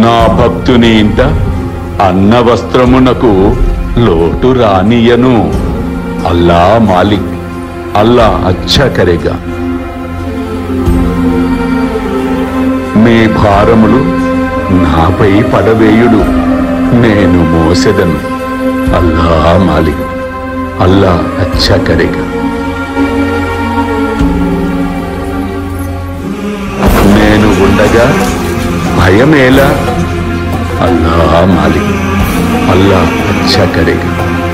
నా భక్తుని ఇంట అన్న వస్త్రమునకు లోటు రానియను అల్లా మాలిక్ అల్లా అచ్చా కరేగా మీ భారములు నాపై పడవేయుడు నేను మోసెదను అల్లా మాలిక్ అల్లా అచ్చా కరేగా నేను ఉండగా భయమేలా అల్లా మాలిక్ అల్లా అచ్చా కరేగా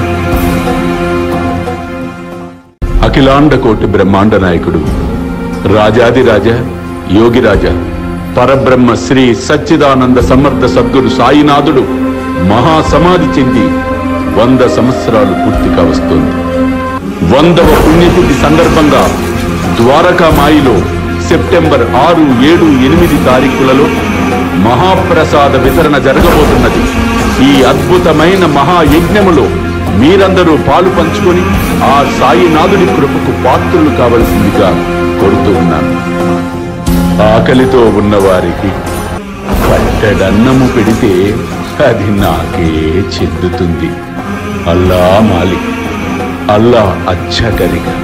అఖిలాండ కోటి బ్రహ్మాండ నాయకుడు రాజాదిరాజ యోగిరాజ పరబ్రహ్మ శ్రీ సచ్చిదానంద సమర్థ సద్గురు సాయినాథుడు మహాసమాధి చెంది వంద సంవత్సరాలు పూర్తిగా వస్తోంది వందవ పుణ్యతిథి సందర్భంగా ద్వారకామాయిలో సెప్టెంబర్ ఆరు ఏడు ఎనిమిది తారీఖులలో మహాప్రసాద వితరణ జరగబోతున్నది ఈ అద్భుతమైన మహాయజ్ఞములో మీరందరూ పాలు పంచుకొని ఆ సాయినాథుని కృపకు పాత్రులు కావలసిందిగా కోరుతూ ఉన్నాను ఆకలితో ఉన్నవారికి పట్టడన్నము పెడితే అది నాకే చెందుతుంది అల్లా మాలిక్ అల్లా అచ్చకరిగా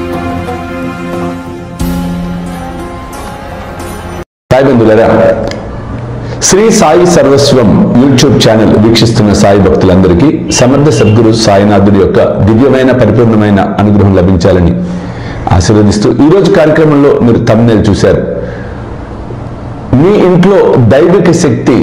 సాయి బంధువులరా శ్రీ సాయి సర్వస్వం యూట్యూబ్ ఛానల్ వీక్షిస్తున్న సాయి భక్తులందరికీ సమర్థ సద్గురు సాయినాథుడి యొక్క దివ్యమైన పరిపూర్ణమైన అనుగ్రహం లభించాలని ఆశీర్వదిస్తూ ఈరోజు కార్యక్రమంలో మీరు తమ్నేలు చూశారు మీ ఇంట్లో దైవిక శక్తి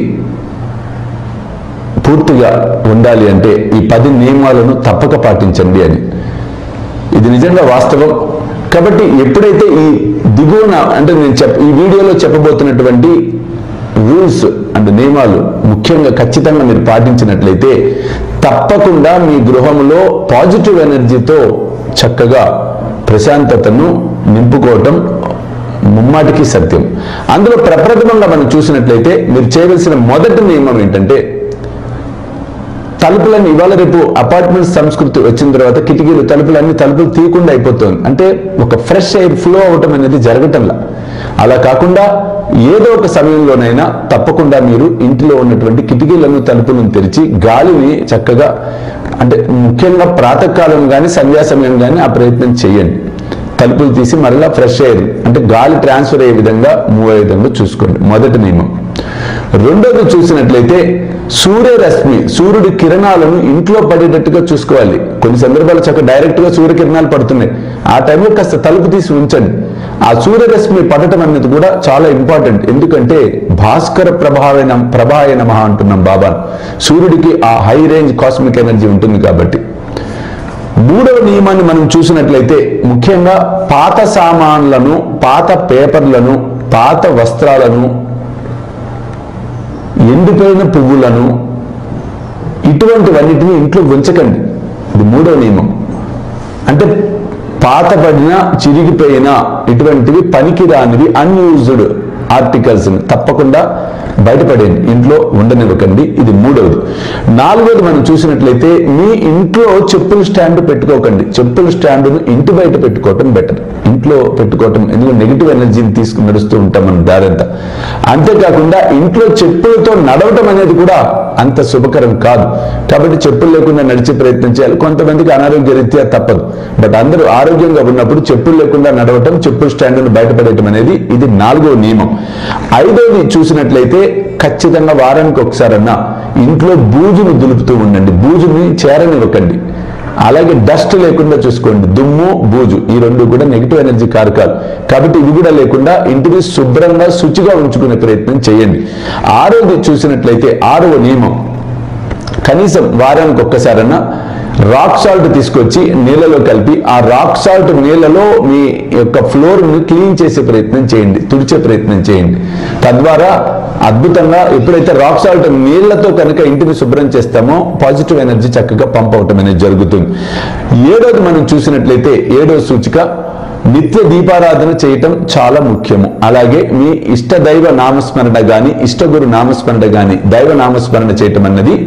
పూర్తిగా ఉండాలి అంటే ఈ పది నియమాలను తప్పక పాటించండి అని ఇది నిజంగా వాస్తవం కాబట్టి ఎప్పుడైతే ఈ దిగువన అంటే నేను చెప్ ఈ వీడియోలో చెప్పబోతున్నటువంటి రూల్స్ అండ్ నియమాలు ముఖ్యంగా ఖచ్చితంగా మీరు పాటించినట్లయితే తప్పకుండా మీ గృహంలో పాజిటివ్ ఎనర్జీతో చక్కగా ప్రశాంతతను నింపుకోవటం ముమ్మాటికి సత్యం అందులో ప్రప్రథమంగా మనం చూసినట్లయితే మీరు చేయవలసిన మొదటి నియమం ఏంటంటే తలుపులన్నీ ఇవాళ రేపు అపార్ట్మెంట్ సంస్కృతి వచ్చిన తర్వాత కిటికీలు తలుపులన్నీ తలుపులు తీయకుండా అయిపోతుంది అంటే ఒక ఫ్రెష్ ఎయిర్ ఫ్లో అవటం అనేది జరగటంలా అలా కాకుండా ఏదో ఒక సమయంలోనైనా తప్పకుండా మీరు ఇంటిలో ఉన్నటువంటి కిటికీలను తలుపులను తెరిచి గాలిని చక్కగా అంటే ముఖ్యంగా ప్రాతకాలం కానీ సంధ్యా సమయం కానీ ఆ ప్రయత్నం చేయండి తలుపులు తీసి మరలా ఫ్రెష్ ఎయిర్ అంటే గాలి ట్రాన్స్ఫర్ అయ్యే విధంగా మూవ్ అయ్యే విధంగా చూసుకోండి మొదటి నియమం రెండోది చూసినట్లయితే సూర్యరశ్మి సూర్యుడి కిరణాలను ఇంట్లో పడేటట్టుగా చూసుకోవాలి కొన్ని సందర్భాలు చక్కగా డైరెక్ట్ గా సూర్యకిరణాలు పడుతున్నాయి ఆ టైంలో కాస్త తలుపు తీసి ఉంచండి ఆ సూర్యరశ్మి పడటం అనేది కూడా చాలా ఇంపార్టెంట్ ఎందుకంటే భాస్కర ప్రభావైన ప్రభాయ నమ అంటున్నాం బాబా సూర్యుడికి ఆ హై రేంజ్ కాస్మిక్ ఎనర్జీ ఉంటుంది కాబట్టి మూడవ నియమాన్ని మనం చూసినట్లయితే ముఖ్యంగా పాత సామాన్లను పాత పేపర్లను పాత వస్త్రాలను ఎండిపోయిన పువ్వులను ఇటువంటివన్నిటిని ఇంట్లో ఉంచకండి ఇది మూడవ నియమం అంటే పాతపడిన చిరిగిపోయిన ఇటువంటివి పనికిరానివి అన్యూజ్డ్ ఆర్టికల్స్ తప్పకుండా బయటపడేయండి ఇంట్లో ఉండనివ్వకండి ఇది మూడవది నాలుగవది మనం చూసినట్లయితే మీ ఇంట్లో చెప్పుల స్టాండ్ పెట్టుకోకండి చెప్పుల స్టాండ్ను ఇంటి బయట పెట్టుకోవటం బెటర్ ఇంట్లో పెట్టుకోవటం ఎందుకంటే నెగిటివ్ ఎనర్జీని తీసుకుని నడుస్తూ ఉంటాం మనం దారంతా అంతేకాకుండా ఇంట్లో చెప్పులతో నడవటం అనేది కూడా అంత శుభకరం కాదు కాబట్టి చెప్పులు లేకుండా నడిచే ప్రయత్నం చేయాలి కొంతమందికి అనారోగ్య రీత్యా తప్పదు బట్ అందరూ ఆరోగ్యంగా ఉన్నప్పుడు చెప్పులు లేకుండా నడవటం చెప్పుల స్టాండ్ను బయటపడేయటం అనేది ఇది నాలుగో నియమం ఐదోది చూసినట్లయితే ఖచ్చితంగా వారానికి ఒకసారన్నా ఇంట్లో బూజును దులుపుతూ ఉండండి బూజుని చేరనివ్వకండి అలాగే డస్ట్ లేకుండా చూసుకోండి దుమ్ము బూజు ఈ రెండు కూడా నెగిటివ్ ఎనర్జీ కారకాలు కాబట్టి ఇవి కూడా లేకుండా ఇంటిని శుభ్రంగా శుచిగా ఉంచుకునే ప్రయత్నం చేయండి ఆరోది చూసినట్లయితే ఆరవ నియమం కనీసం వారానికి ఒక్కసారన్నా రాక్ సాల్ట్ తీసుకొచ్చి నీళ్ళలో కలిపి ఆ రాక్ సాల్ట్ నీళ్ళలో మీ యొక్క ఫ్లోర్ని క్లీన్ చేసే ప్రయత్నం చేయండి తుడిచే ప్రయత్నం చేయండి తద్వారా అద్భుతంగా ఎప్పుడైతే రాక్ సాల్ట్ నీళ్లతో కనుక ఇంటిని శుభ్రం చేస్తామో పాజిటివ్ ఎనర్జీ చక్కగా పంప్ అవటం అనేది జరుగుతుంది ఏడోది మనం చూసినట్లయితే ఏడో సూచిక నిత్య దీపారాధన చేయటం చాలా ముఖ్యము అలాగే మీ ఇష్ట దైవ నామస్మరణ గాని ఇష్ట గురు నామస్మరణ గాని దైవ నామస్మరణ చేయటం అన్నది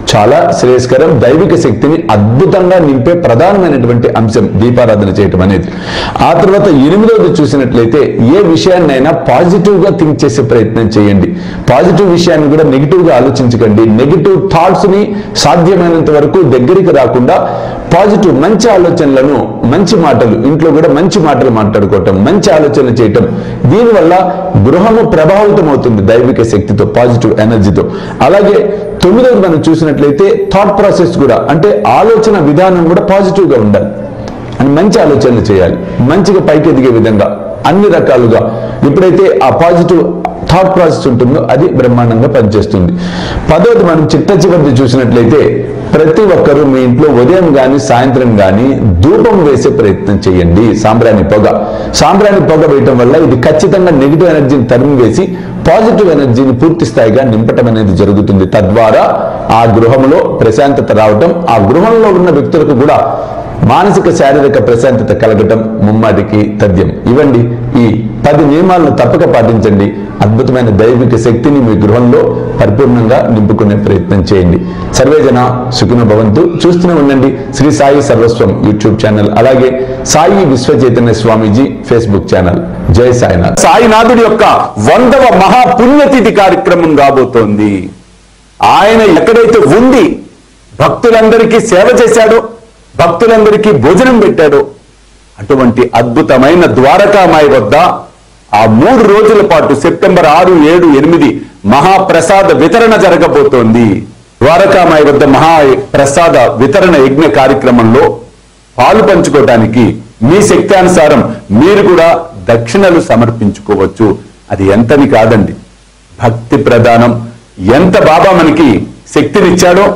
చాలా శ్రేయస్కరం దైవిక శక్తిని అద్భుతంగా నింపే ప్రధానమైనటువంటి అంశం దీపారాధన చేయటం అనేది ఆ తర్వాత ఎనిమిదవది చూసినట్లయితే ఏ విషయాన్నైనా పాజిటివ్ గా థింక్ చేసే ప్రయత్నం చేయండి పాజిటివ్ విషయాన్ని కూడా నెగిటివ్ గా ఆలోచించకండి నెగిటివ్ థాట్స్ ని సాధ్యమైనంత వరకు దగ్గరికి రాకుండా పాజిటివ్ మంచి ఆలోచనలను మంచి మాటలు ఇంట్లో కూడా మంచి మాటలు మాట్లాడుకోవటం మంచి ఆలోచనలు చేయటం దీనివల్ల గృహము ప్రభావితం అవుతుంది దైవిక శక్తితో పాజిటివ్ ఎనర్జీతో అలాగే తొమ్మిదవది మనం చూసినట్లయితే థాట్ ప్రాసెస్ కూడా అంటే ఆలోచన విధానం కూడా పాజిటివ్ గా ఉండాలి అని మంచి ఆలోచనలు చేయాలి మంచిగా పైకి ఎదిగే విధంగా అన్ని రకాలుగా ఎప్పుడైతే ఆ పాజిటివ్ థాట్ ప్రాసెస్ ఉంటుందో అది బ్రహ్మాండంగా పనిచేస్తుంది పదవది మనం చిట్ట చివరిది చూసినట్లయితే ప్రతి ఒక్కరూ మీ ఇంట్లో ఉదయం కానీ సాయంత్రం కానీ ధూపం వేసే ప్రయత్నం చేయండి సాంబ్రాణి పొగ సాంబ్రాణి పొగ వేయటం వల్ల ఇది ఖచ్చితంగా నెగిటివ్ ఎనర్జీని తరిమి వేసి పాజిటివ్ ఎనర్జీని పూర్తి స్థాయిగా నింపటం అనేది జరుగుతుంది తద్వారా ఆ గృహంలో ప్రశాంతత రావటం ఆ గృహంలో ఉన్న వ్యక్తులకు కూడా మానసిక శారీరక ప్రశాంతత కలగటం ముమ్మాటికి తథ్యం ఇవ్వండి ఈ పది నియమాలను తప్పక పాటించండి అద్భుతమైన దైవిక శక్తిని మీ గృహంలో పరిపూర్ణంగా నింపుకునే ప్రయత్నం చేయండి సర్వేజన సుఖిన భవంతు చూస్తూనే ఉండండి శ్రీ సాయి సర్వస్వం యూట్యూబ్ ఛానల్ అలాగే సాయి విశ్వ చైతన్య స్వామీజీ ఫేస్బుక్ ఛానల్ జై సాయినాథ్ సాయినాథుడి యొక్క వందవ మహాపుణ్యతిథి కార్యక్రమం కాబోతోంది ఆయన ఎక్కడైతే ఉండి భక్తులందరికీ సేవ చేశాడో భక్తులందరికీ భోజనం పెట్టాడో అటువంటి అద్భుతమైన ద్వారకామాయి వద్ద ఆ మూడు రోజుల పాటు సెప్టెంబర్ ఆరు ఏడు ఎనిమిది మహాప్రసాద వితరణ జరగబోతోంది ద్వారకామాయి వద్ద మహా ప్రసాద వితరణ యజ్ఞ కార్యక్రమంలో పాలు పంచుకోవడానికి మీ శక్తానుసారం మీరు కూడా దక్షిణలు సమర్పించుకోవచ్చు అది ఎంతని కాదండి భక్తి ప్రధానం ఎంత బాబా మనకి శక్తినిచ్చాడో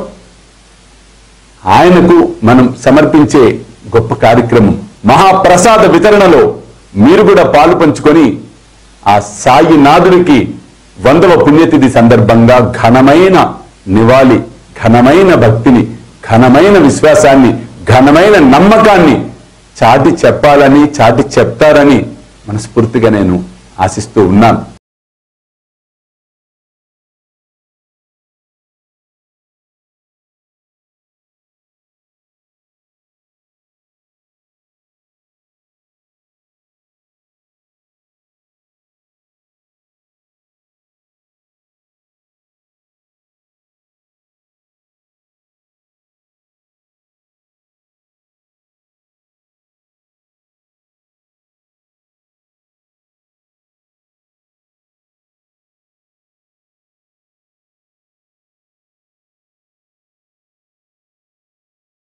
ఆయనకు మనం సమర్పించే గొప్ప కార్యక్రమం మహాప్రసాద వితరణలో మీరు కూడా పాలు పంచుకొని ఆ సాయినాథుడికి వందవ పుణ్యతిథి సందర్భంగా ఘనమైన నివాళి ఘనమైన భక్తిని ఘనమైన విశ్వాసాన్ని ఘనమైన నమ్మకాన్ని చాటి చెప్పాలని చాటి చెప్తారని మనస్ఫూర్తిగా నేను ఆశిస్తూ ఉన్నాను